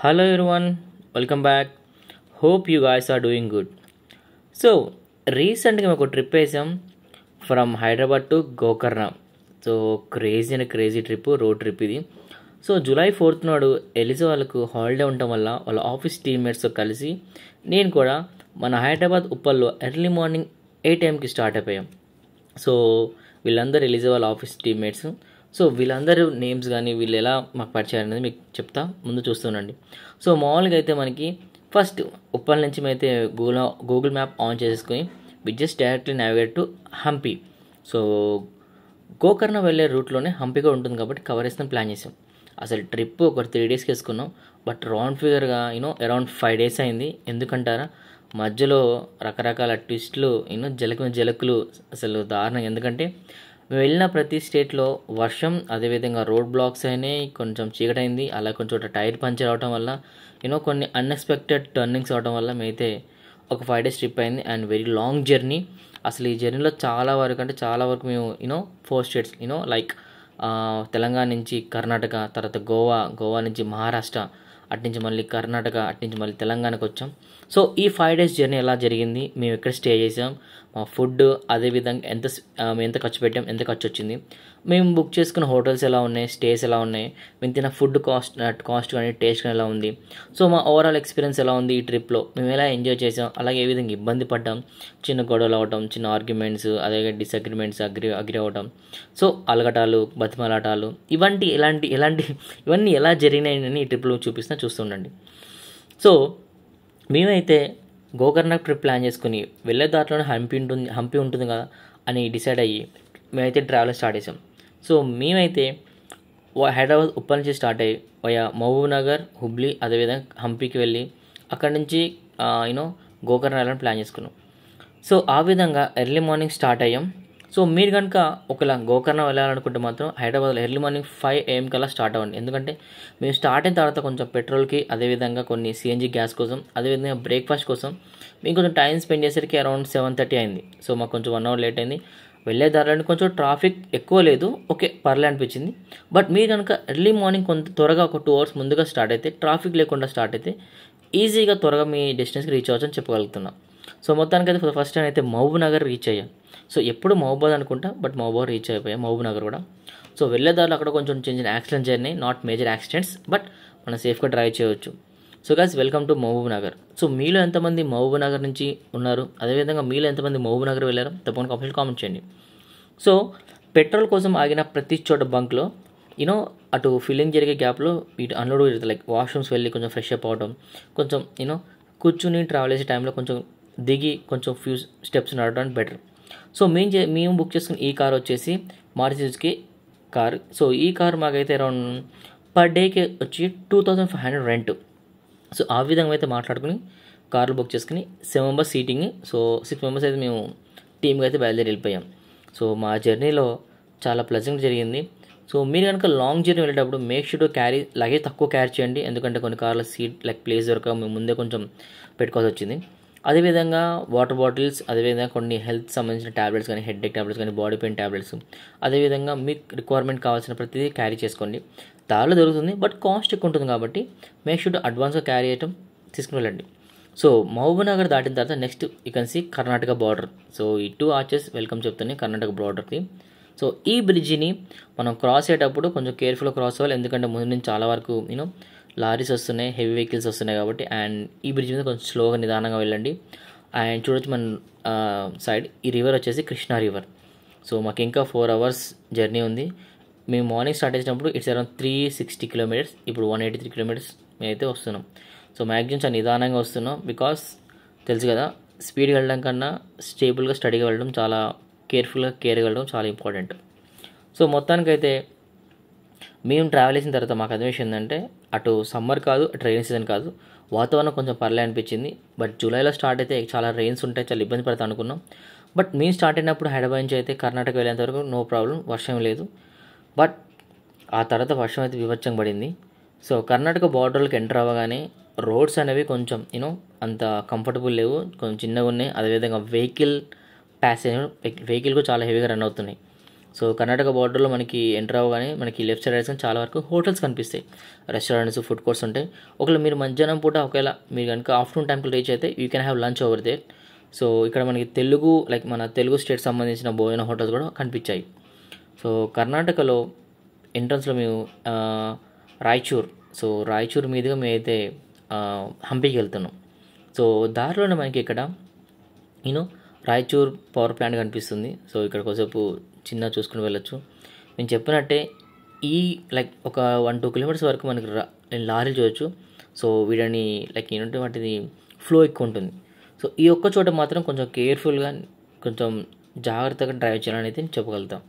Hello everyone, welcome back. Hope you guys are doing good. So రీసెంట్గా మేము ఒక trip వేసాం from Hyderabad to Gokarna so crazy and crazy trip road trip ఇది so July fourth నాడు Eliza వాళ్ళకు holiday ఉండటం వల్ల వాళ్ళ ఆఫీస్ టీమ్మేట్స్తో కలిసి నేను కూడా మన హైదరాబాద్ ఉప్పల్లో ఎర్లీ మార్నింగ్ ఎయిట్ టైంకి స్టార్ట్ అయిపోయాం సో వీళ్ళందరూ ఎలిజా వాళ్ళ ఆఫీస్ టీమ్మేట్స్ సో వీళ్ళందరూ నేమ్స్ కానీ వీళ్ళు ఎలా మాకు పరిచయం అనేది మీకు చెప్తా ముందు చూస్తుండండి సో మామూలుగా అయితే మనకి ఫస్ట్ ఉప్పల్ నుంచి అయితే గూగుల్ గూగుల్ మ్యాప్ ఆన్ చేసుకొని we just directly navigate to Hampi so Gokarna వెళ్ళే రూట్లోనే హంపి కూడా ఉంటుంది కాబట్టి కవర్ చేసుకుని ప్లాన్ చేసాం అసలు ట్రిప్ ఒక త్రీ డేస్కి వేసుకున్నాం బట్ రౌండ్ ఫిగర్గా యూనో అరౌండ్ ఫైవ్ డేస్ అయింది ఎందుకంటారా మధ్యలో రకరకాల ట్విస్ట్లు యూనో జలక జలకులు అసలు దారుణం ఎందుకంటే మేము వెళ్ళిన ప్రతి స్టేట్లో వర్షం అదేవిధంగా రోడ్ బ్లాక్స్ అయినాయి కొంచెం చీకటైంది అలా కొంచెం టైర్ పంచర్ అవడం వల్ల యూనో కొన్ని అన్ఎక్స్పెక్టెడ్ టర్నింగ్స్ అవడం వల్ల మేమైతే ఒక ఫైవ్ డేస్ ట్రిప్ అయింది అండ్ వెరీ లాంగ్ జర్నీ అసలు ఈ జర్నీలో చాలా వరకు అంటే చాలా వరకు మేము you know four states you know like Telangana నుంచి కర్ణాటక తర్వాత గోవా గోవా నుంచి మహారాష్ట్ర అటు నుంచి మళ్ళీ కర్ణాటక అటు నుంచి మళ్ళీ తెలంగాణకు వచ్చాం సో ఈ ఫైవ్ డేస్ జర్నీ ఎలా జరిగింది మేము ఎక్కడ స్టే చేసాం మా ఫుడ్ అదేవిధంగా ఎంత మేము ఎంత ఖర్చు పెట్టాం ఎంత ఖర్చు వచ్చింది మేము బుక్ చేసుకున్న హోటల్స్ ఎలా ఉన్నాయి స్టేస్ ఎలా ఉన్నాయి మేము తిన్న ఫుడ్ కాస్ట్ కాస్ట్ కానీ టేస్ట్ కానీ ఎలా ఉంది సో మా ఓవరాల్ ఎక్స్పీరియన్స్ ఎలా ఉంది ఈ ట్రిప్లో మేము ఎలా ఎంజాయ్ చేసాం అలాగే ఏ విధంగా ఇబ్బంది పడ్డాం చిన్న గొడవలు అవటం చిన్న ఆర్గ్యుమెంట్స్ అదే డిసగ్రిమెంట్స్ అగ్రి అగ్రి అవటం సో అలగటాలు బతిమలాటాలు ఇవంటి ఎలాంటి ఎలాంటి ఇవన్నీ ఎలా జరిగినాయని ఈ ట్రిప్లో చూపిస్తున్నా చూస్తుండండి సో మేమైతే గోకర్ణ ట్రిప్ ప్లాన్ చేసుకుని వెళ్ళే దాంట్లోనే హంపి ఉంటుంది హంపి ఉంటుంది కదా అని డిసైడ్ అయ్యి మేమైతే ట్రావెల్ స్టార్ట్ చేసాం సో మేమైతే హైదరాబాద్ ఉప్పల్ నుంచి స్టార్ట్ అయ్యి వయా మహబూబ్ నగర్ హుబ్లీ అదేవిధంగా హంపీకి వెళ్ళి అక్కడి నుంచి యూనో గోకర్ణ వెళ్ళాలని ప్లాన్ చేసుకున్నాం సో ఆ విధంగా ఎర్లీ మార్నింగ్ స్టార్ట్ అయ్యాం సో మీరు కనుక ఒకలా గోకర్ణ వెళ్ళాలనుకుంటే మాత్రం హైదరాబాద్లో ఎర్లీ మార్నింగ్ ఫైవ్ ఏఎం కల్లా స్టార్ట్ అవ్వండి ఎందుకంటే మేము స్టార్ట్ అయిన తర్వాత కొంచెం పెట్రోల్కి అదేవిధంగా కొన్ని సిఎన్జి గ్యాస్ కోసం అదేవిధంగా బ్రేక్ఫాస్ట్ కోసం మేము కొంచెం టైం స్పెండ్ చేసరికి అరౌండ్ సెవెన్ థర్టీ అయింది సో మాకు కొంచెం వన్ అవర్ లేట్ అయింది వెళ్ళే దారిలో కొంచెం ట్రాఫిక్ ఎక్కువ లేదు ఓకే పర్లే అనిపించింది బట్ మీరు కనుక ఎర్లీ మార్నింగ్ కొంత త్వరగా ఒక టూ అవర్స్ ముందుగా స్టార్ట్ అయితే ట్రాఫిక్ లేకుండా స్టార్ట్ అయితే ఈజీగా త్వరగా మీ డెస్టినేషన్కి రీచ్ అవ్వచ్చు అని చెప్పగలుగుతున్నాం సో మొత్తానికి అయితే ఫస్ట్ టైం అయితే మహబూబ్ నగర్ రీచ్ అయ్యాం సో ఎప్పుడు మహబూబాద్ అనుకుంటా బట్ మహబూబ్ రీచ్ అయిపోయాం మహబూబ్ నగర్ కూడా సో వెళ్ళే దారిలో అక్కడ కొంచెం చిన్న చిన్న యాక్సిడెంట్స్ జరిగినాయి నాట్ మేజర్ యాక్సిడెంట్స్ బట్ మనం సేఫ్గా డ్రైవ్ చేయవచ్చు so guys welcome to Mahabub Nagar so మీలో ఎంతమంది మహబూబ్ నగర్ నుంచి ఉన్నారు అదేవిధంగా మీలో ఎంతమంది మహబూబ్ నగర్ వెళ్ళారో తప్పకుండా కామెంట్ కామెంట్ చేయండి సో పెట్రోల్ కోసం ఆగిన ప్రతి చోట బంక్లో యూనో అటు ఫిల్లింగ్ జరిగే గ్యాప్లో ఇటు అన్లోడ్ జరుగుతుంది లైక్ వాష్రూమ్స్ వెళ్ళి కొంచెం ఫ్రెష్ అప్ అవడం కొంచెం యూనో కూర్చుని ట్రావెల్ చేసే టైంలో కొంచెం దిగి కొంచెం ఫ్యూ స్టెప్స్ నడవడానికి బెటర్ సో మేము చే మేము బుక్ చేసుకున్న ఈ కార్ వచ్చేసి మారుతికి కార్ సో ఈ కార్ మాకైతే అరౌండ్ పర్ డేకి వచ్చి two thousand five hundred rent so ఆ విధంగా అయితే మాట్లాడుకుని కార్లు బుక్ చేసుకుని seven members seating so six members అయితే మేము టీమ్గా అయితే బయలుదేరి వెళ్ళిపోయాం సో మా జర్నీలో చాలా ప్లెజెంట్ జరిగింది సో మీరు కనుక లాంగ్ జర్నీ వెళ్ళేటప్పుడు మేక్ షూర్ క్యారీ లగేజ్ తక్కువ క్యారీ చేయండి ఎందుకంటే కొన్ని కార్ల సీట్ లైక్ ప్లేస్ దొరక మేము ముందే కొంచెం పెట్టుకోవాల్సి వచ్చింది అదేవిధంగా వాటర్ బాటిల్స్ అదేవిధంగా కొన్ని హెల్త్ సంబంధించిన ట్యాబ్లెట్స్ కానీ హెడ్ ఎక్ ట్యాబ్లెట్స్ కానీ బాడీ పెయిన్ ట్యాబ్లెట్స్ అదేవిధంగా మీకు రిక్వైర్మెంట్ కావాల్సిన ప్రతిదీ క్యారీ చేసుకోండి దారిలో దొరుకుతుంది బట్ కాస్ట్ ఎక్కువ ఉంటుంది కాబట్టి మేక్ షూర్ అడ్వాన్స్గా క్యారీ చేయటం తీసుకుని వెళ్ళండి సో మహబూబ్ నగర్ దాటిన తర్వాత next you can see Karnataka border so ఈ టూ ఆర్చెస్ వెల్కమ్ చెప్తున్నాయి కర్ణాటక బార్డర్కి సో ఈ బ్రిడ్జిని మనం క్రాస్ అయ్యేటప్పుడు కొంచెం కేర్ఫుల్గా క్రాస్ అవ్వాలి ఎందుకంటే ముందు నుంచి చాలా వరకు యూనో లారీస్ వస్తున్నాయి హెవీ వెహికల్స్ వస్తున్నాయి కాబట్టి అండ్ ఈ బ్రిడ్జ్ మీద కొంచెం స్లోగా నిదానంగా వెళ్ళండి అండ్ చూడొచ్చు మన సైడ్ ఈ రివర్ వచ్చేసి కృష్ణా రివర్ సో మాకు ఇంకా ఫోర్ అవర్స్ జర్నీ ఉంది మేము మార్నింగ్ స్టార్ట్ చేసినప్పుడు it's around three sixty kilometres ఇప్పుడు వన్ ఎయిటీ త్రీ కిలోమీటర్స్ మేమైతే వస్తున్నాం సో మ్యాక్సిమం చాలా నిదానంగా వస్తున్నాం బికాస్ తెలుసు కదా స్పీడ్గా వెళ్ళడం కన్నా స్టేబుల్గా స్టడీగా వెళ్ళడం చాలా కేర్ఫుల్గా కేర్గా వెళ్ళడం చాలా ఇంపార్టెంట్ సో మొత్తానికైతే మేము ట్రావెల్ చేసిన తర్వాత మాకు అదే విషయం ఏంటంటే అటు సమ్మర్ కాదు అటు రైన్ సీజన్ కాదు వాతావరణం కొంచెం పర్లే అనిపించింది బట్ జూలైలో స్టార్ట్ అయితే చాలా రెయిన్స్ ఉంటాయి చాలా ఇబ్బంది పడతా అనుకున్నాం బట్ మేము స్టార్ట్ అయినప్పుడు హైదరాబాద్ నుంచి అయితే కర్ణాటక వెళ్ళేంత వరకు నో ప్రాబ్లం వర్షం లేదు బట్ ఆ తర్వాత వర్షం అయితే వివచ్చంగా పడింది సో కర్ణాటక బార్డర్లకు ఎంటర్ అవ్వగానే రోడ్స్ అనేవి కొంచెం యూనో అంత కంఫర్టబుల్ లేవు కొంచెం చిన్నగా ఉన్నాయి అదేవిధంగా వెహికల్ ప్యాసేజ్ వెహికల్ కూడా చాలా హెవీగా రన్ అవుతున్నాయి సో కర్ణాటక బార్డర్లో మనకి ఎంటర్ అవ్వగానే మనకి లెఫ్ట్ సైడ్ అయితే చాలా వరకు హోటల్స్ కనిపిస్తాయి రెస్టారెంట్స్ ఫుడ్ కోర్ట్స్ ఉంటాయి ఒకవేళ మీరు మధ్యాహ్నం పూట ఒకవేళ మీరు కనుక ఆఫ్టర్నూన్ టైంకి రీచ్ అయితే you can have lunch over there so ఇక్కడ మనకి తెలుగు లైక్ మన తెలుగు స్టేట్ సంబంధించిన భోజన హోటల్స్ కూడా కనిపించాయి సో కర్ణాటకలో ఎంట్రన్స్లో మేము ఆ, రాయచూర్ సో రాయచూర్ మీదుగా మేమైతే ఆ, హంపీకి వెళ్తున్నాం సో దారిలోనే మనకి ఇక్కడ నేను రాయచూర్ పవర్ ప్లాంట్ కనిపిస్తుంది సో ఇక్కడ కొద్దిసేపు చిన్న చూసుకుని వెళ్ళొచ్చు నేను చెప్పినట్టే ఈ లైక్ ఒక వన్ టూ కిలోమీటర్స్ వరకు మనకి రా లారీలు చూడొచ్చు సో వీడని లైక్ ఏంటంటే వాటిది ఫ్లో ఎక్కువ ఉంటుంది సో ఈ ఒక్క చోట మాత్రం కొంచెం కేర్ఫుల్గా కొంచెం జాగ్రత్తగా డ్రైవ్ చేయాలని అయితే నేను చెప్పగలుగుతాం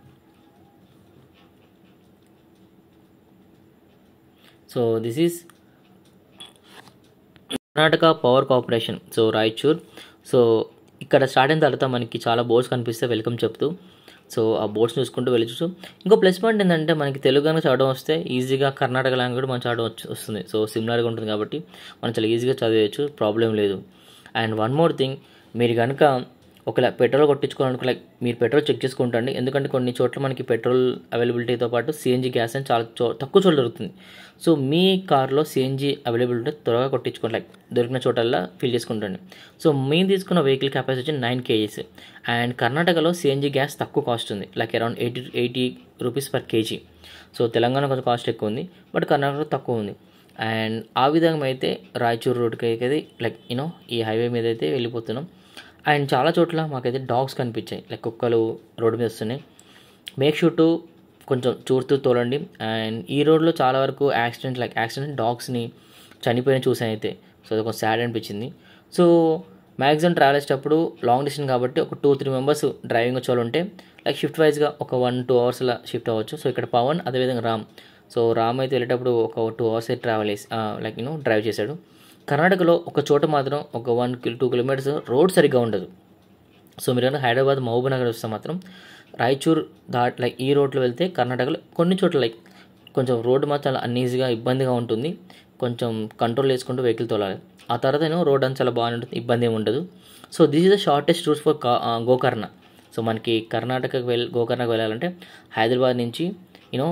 so this is Karnataka power corporation so Raichur so ఇక్కడ స్టార్ట్ అయిన తర్వాత మనకి చాలా బోర్డ్స్ కనిపిస్తే వెల్కమ్ చెప్తూ సో ఆ బోర్డ్స్ చూసుకుంటూ వెళ్ళచ్చు ఇంకో ప్లస్ పాయింట్ ఏంటంటే మనకి తెలుగు కనుక చదవడం వస్తే ఈజీగా కర్ణాటక లాంగ్వేజ్ మనం చదవడం వచ్చి- వస్తుంది సో సిమిలర్గా ఉంటుంది కాబట్టి మనం చాలా ఈజీగా చదివేయచ్చు ప్రాబ్లం లేదు అండ్ వన్ మోర్ థింగ్ మీరు కనుక ఒకవేళ పెట్రోల్ కొట్టించుకోవాలనుకో లైక్ మీరు పెట్రోల్ చెక్ చేసుకుంటండి ఎందుకంటే కొన్ని చోట్ల మనకి పెట్రోల్ అవైలబిలిటీతో పాటు సిఎన్జి గ్యాస్ అని చాలా చో తక్కువ చోట్ల దొరుకుతుంది సో మీ కార్లో సిఎన్జి అవైలబిలిటీ ఉంటే త్వరగా కొట్టించుకోండి లైక్ దొరికిన చోటల్లా ఫిల్ చేసుకుంటండి సో మేము తీసుకున్న వెహికల్ కెపాసిటీ వచ్చి నైన్ కేజీస్ అండ్ కర్ణాటకలో సిఎన్జి గ్యాస్ తక్కువ కాస్ట్ ఉంది like around eighty eighty rupees per kg so Telangana కొంచెం కాస్ట్ ఎక్కువ ఉంది బట్ కర్ణాటకలో తక్కువ ఉంది అండ్ ఆ విధంగా అయితే రాయచూర్ రోడ్కి అయితే లైక్ యూనో ఈ హైవే మీద అయితే వెళ్ళిపోతున్నాం అండ్ చాలా చోట్ల మాకైతే డాగ్స్ కనిపించాయి లైక్ కుక్కలు రోడ్డు మీద వస్తున్నాయి మేక్ షూర్ టు కొంచెం చూస్తూ తోలండి అండ్ ఈ రోడ్లో చాలా వరకు యాక్సిడెంట్ లైక్ యాక్సిడెంట్ డాగ్స్ని చనిపోయిన చూసాను అయితే సో అది కొంచెం సాడ్ అనిపించింది సో మ్యాక్సిమం ట్రావెల్ చేసేటప్పుడు లాంగ్ డిస్టెన్స్ కాబట్టి ఒక టూ త్రీ మెంబర్స్ డ్రైవింగ్ వచ్చే వాళ్ళు ఉంటే లైక్ షిఫ్ట్ వైజ్గా ఒక వన్ టూ అవర్స్లో షిఫ్ట్ అవ్వచ్చు సో ఇక్కడ పవన్ అదేవిధంగా రామ్ సో రామ్ అయితే వెళ్ళేటప్పుడు ఒక టూ అవర్స్ అయితే ట్రావెల్ చేసి లైక్ యూనో డ్రైవ్ చేశాడు కర్ణాటకలో ఒక చోట మాత్రం ఒక one kilo two kilometres road సరిగ్గా ఉండదు సో మీరు కనుక హైదరాబాద్ మహబూబ్ నగర్ వస్తే మాత్రం రాయచూర్ దాట్ లైక్ ఈ రోడ్లో వెళ్తే కర్ణాటకలో కొన్ని చోట్ల లైక్ కొంచెం రోడ్డు మాత్రం చాలా అన్ఈజీగా ఇబ్బందిగా ఉంటుంది కొంచెం కంట్రోల్ చేసుకుంటూ వెహికల్ తోలాలి ఆ తర్వాత ఏమో రోడ్ అంతా చాలా బాగానే ఉంటుంది ఇబ్బంది ఏమి ఉండదు so this is the shortest route for Gokarna so మనకి కర్ణాటకకు వెళ్ గోకర్ణకు వెళ్ళాలంటే హైదరాబాద్ నుంచి యూనో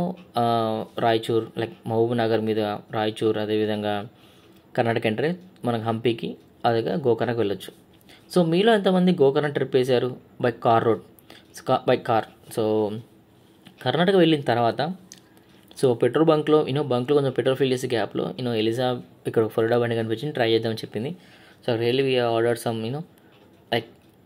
రాయచూర్ లైక్ మహబూబ్ నగర్ మీద రాయచూర్ అదేవిధంగా కర్ణాటక ఎంటర్ అయ్యి మనకు హంపీకి అదేగా గోకర్ణకు వెళ్ళొచ్చు సో మీలో ఎంతమంది గోకర్ణ ట్రిప్ వేశారు by car road by car so Karnataka వెళ్ళిన తర్వాత సో పెట్రోల్ బంక్లో యూనో బంక్లో కొంచెం పెట్రోల్ ఫిల్ చేసే గ్యాప్లో యూనో ఎలిజా ఇక్కడ ఫొరిడా బండి కనిపించింది ట్రై చేద్దామని చెప్పింది so really we order some you know like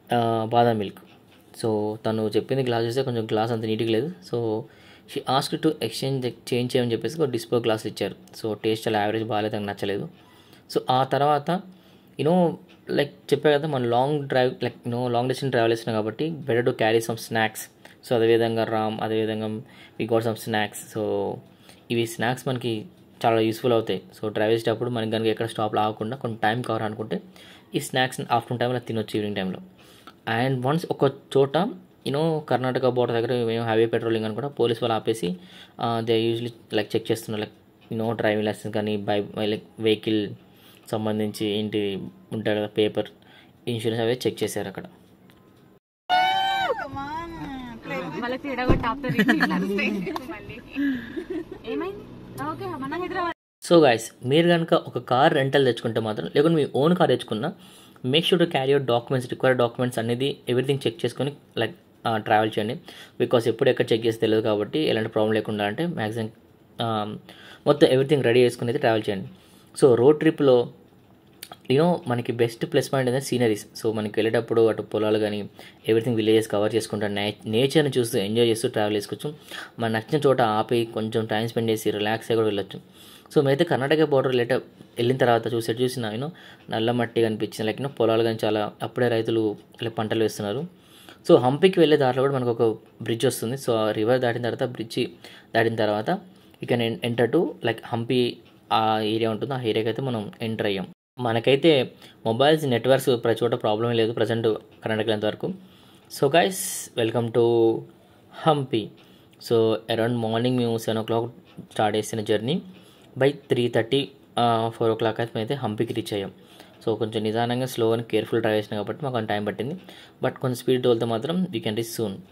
బాదం మిల్క్ సో తను చెప్పింది గ్లాస్ చేస్తే కొంచెం గ్లాస్ అంత నీట్గా లేదు so she ask to exchange change చేయమని చెప్పేసి ఒక డిస్పో గ్లాస్ ఇచ్చారు సో టేస్ట్ చాలా యావరేజ్ బాగాలేదు నాకు నచ్చలేదు సో ఆ తర్వాత యూనో లైక్ చెప్పా కదా మనం long drive like you know long distance travel చేస్తున్నాం కాబట్టి better to carry some snacks so అదేవిధంగా రామ్ అదేవిధంగా we got some snacks so ఇవి స్నాక్స్ మనకి చాలా యూస్ఫుల్ అవుతాయి సో డ్రైవ్ చేసేటప్పుడు మనకి కనుక ఎక్కడ స్టాప్లో ఆగకుండా కొంచెం టైం కవర్ అనుకుంటే ఈ స్నాక్స్ ఆఫ్టర్నూన్ టైంలో తినొచ్చు ఈవినింగ్ టైంలో అండ్ వన్స్ ఒక చోట యూనో కర్ణాటక బోర్డర్ దగ్గర మేము హైవే పెట్రోలింగ్ అని కూడా పోలీస్ వాళ్ళు ఆపేసి దే యూజువలీ లైక్ చెక్ చేస్తున్నారు లైక్ యూనో డ్రైవింగ్ లైసెన్స్ కానీ బై లైక్ వెహికల్ సంబంధించి ఏంటి ఉంటాయి కదా పేపర్ ఇన్సూరెన్స్ అవే చెక్ చేశారు అక్కడ మళ్ళీ తిరగొట్టి ఆపుతారు మళ్ళీ ఏమైంది ఓకే మన హైదరాబాద్ సో గాయస్ మీరు కనుక ఒక కార్ రెంటల్ తెచ్చుకుంటే మాత్రం లేకుంటే మీ ఓన్ కార్ తెచ్చుకున్నా make sure to carry out documents required documents అనేది ఎవ్రీథింగ్ చెక్ చేసుకొని లైక్ ట్రావెల్ చేయండి బికాస్ ఎప్పుడు ఎక్కడ చెక్ చేసి తెలియదు కాబట్టి ఎలాంటి ప్రాబ్లం లేకుండా అంటే మ్యాక్సిమం మొత్తం ఎవ్రీథింగ్ రెడీ చేసుకుని అయితే ట్రావెల్ చేయండి సో రోడ్ ట్రిప్లో యూనో మనకి బెస్ట్ ప్లస్ పాయింట్ అనేది సీనరీస్ సో మనకి వెళ్ళేటప్పుడు అటు పొలాలు కానీ ఎవ్రీథింగ్ విలేజెస్ కవర్ చేసుకుంటా నే నేచర్ని చూస్తూ ఎంజాయ్ చేస్తూ ట్రావెల్ చేసుకోవచ్చు మన నచ్చిన చోట ఆపి కొంచెం టైం స్పెండ్ చేసి రిలాక్స్ అయ్యి కూడా వెళ్ళొచ్చు సో మేమైతే కర్ణాటక బోర్డర్ లేట వెళ్ళిన తర్వాత చూసి చూసిన యూనో నల్ల మట్టి కనిపించింది లైక్ యూనో పొలాలు కానీ చాలా అప్పుడే రైతులు ఇలా పంటలు వేస్తున్నారు సో హంపీకి వెళ్ళే దారిలో కూడా మనకు ఒక బ్రిడ్జ్ వస్తుంది సో ఆ రివర్ దాటిన తర్వాత బ్రిడ్జి దాటిన తర్వాత ఇక ఎంటర్ టు లైక్ హంపి ఆ ఏరియా ఉంటుంది ఆ ఏరియాకి అయితే మనం ఎంటర్ అయ్యాం మనకైతే మొబైల్స్ నెట్వర్క్స్ ప్రతి చోట ప్రాబ్లం లేదు ప్రజెంట్ కర్ణాటక వరకు so guys welcome to Hampi so around morning మేము సెవెన్ ఓ క్లాక్ స్టార్ట్ చేసిన journey by three thirty four o'clock అయితే మేమైతే హంపికి రీచ్ అయ్యాం సో కొంచెం నిదానంగా స్లో అని కేర్ఫుల్ డ్రైవ్ చేసినా కాబట్టి మాకు కొంచెం టైం పట్టింది బట్ కొంచెం స్పీడ్ తోలితే మాత్రం we can reach soon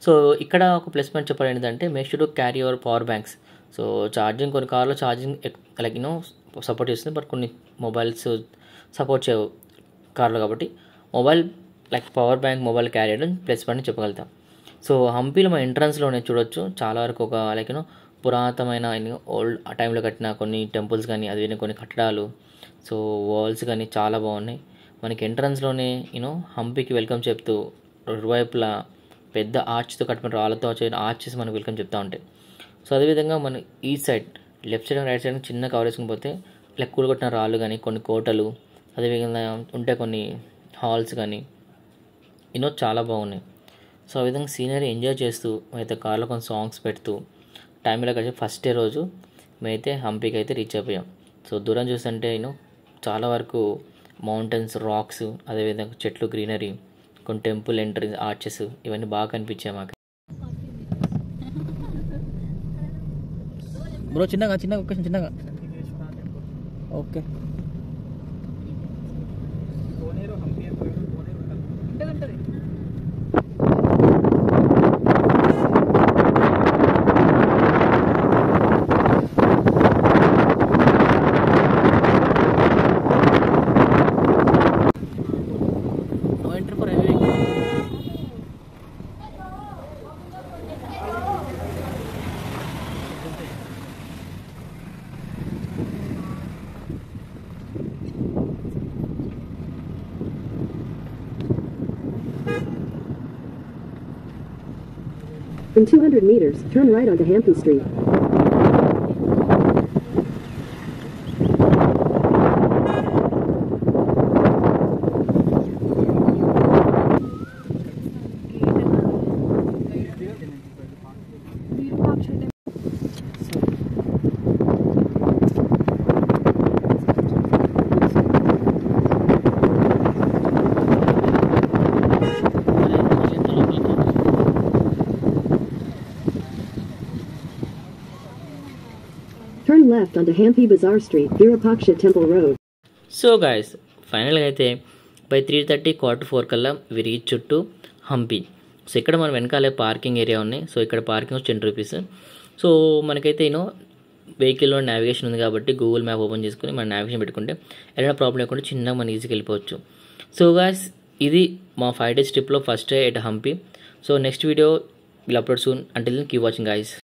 so ఇక్కడ ఒక ప్లస్ పాయింట్ చెప్పాలి ఏంటంటే make sure to carry your power banks so charging కొన్ని కార్లో ఛార్జింగ్ లైక్ యూనో సపోర్ట్ చేస్తుంది బట్ కొన్ని మొబైల్స్ సపోర్ట్ చేయవు కార్లో కాబట్టి mobile like power bank mobile carry చేయడం ప్లస్ పాయింట్ చెప్పగలుగుతాం సో హంపీలో మన ఎంట్రన్స్లోనే చూడొచ్చు చాలా వరకు ఒక లైక్ యూనో పురాతనమైన ఓల్డ్ ఆ టైంలో కట్టిన కొన్ని టెంపుల్స్ కానీ అది కొన్ని కట్టడాలు సో వాల్స్ కానీ చాలా బాగున్నాయి మనకి ఎంట్రన్స్లోనే యూనో హంపీకి వెల్కమ్ చెప్తూ ఇరువైపులా పెద్ద ఆర్చ్తో కట్టిన రాళ్ళతో వచ్చే ఆర్చెస్ మనకు వెల్కమ్ చెప్తూ ఉంటాయి సో అదేవిధంగా మన ఈ side left side right side చిన్న కవర్ వేసుకుని పోతే ఇలా కూలగొట్టిన రాళ్ళు కానీ కొన్ని కోటలు అదేవిధంగా ఉంటే కొన్ని హాల్స్ కానీ యూనో చాలా బాగున్నాయి సో ఆ విధంగా సీనరీ ఎంజాయ్ చేస్తూ అయితే కార్లో కొన్ని సాంగ్స్ పెడుతూ టైంలో కలిసి ఫస్ట్ డే రోజు మేమైతే హంపీకి అయితే రీచ్ అయిపోయాం సో దూరం చూస్తుంటే యూనో చాలా వరకు మౌంటైన్స్ రాక్స్ అదేవిధంగా చెట్లు గ్రీనరీ కొన్ని టెంపుల్ ఎంట్రీ ఆర్చెస్ ఇవన్నీ బాగా కనిపించాయి మాకు బ్రో చిన్నగా చిన్నగా ఒక్క చిన్నగా okay No entry for heavy vehicle. In 200 meters, turn right onto Hampton Street. Turn left onto Hampi Bazaar Street, Virupaksha Temple Road. So guys ఫైనల్గా అయితే by three thirty quarter four కల్లా వి రీచ్ చుట్టూ Hampi so ఇక్కడ మన వెనకాలే parking area ఉన్నాయి so ఇక్కడ parking ten rupees so మనకైతే యూనో వెహికల్లో నావిగేషన్ ఉంది కాబట్టి గూగుల్ మ్యాప్ ఓపెన్ చేసుకుని మన నావిగేషన్ పెట్టుకుంటే ఏదైనా ప్రాబ్లం లేకుండా చిన్నగా మనం ఈజీగా వెళ్ళిపోవచ్చు సో గాయస్ ఇది మా ఫైవ్ డేస్ ట్రిప్లో first day at Hampi so next video will upload soon until keep watching guys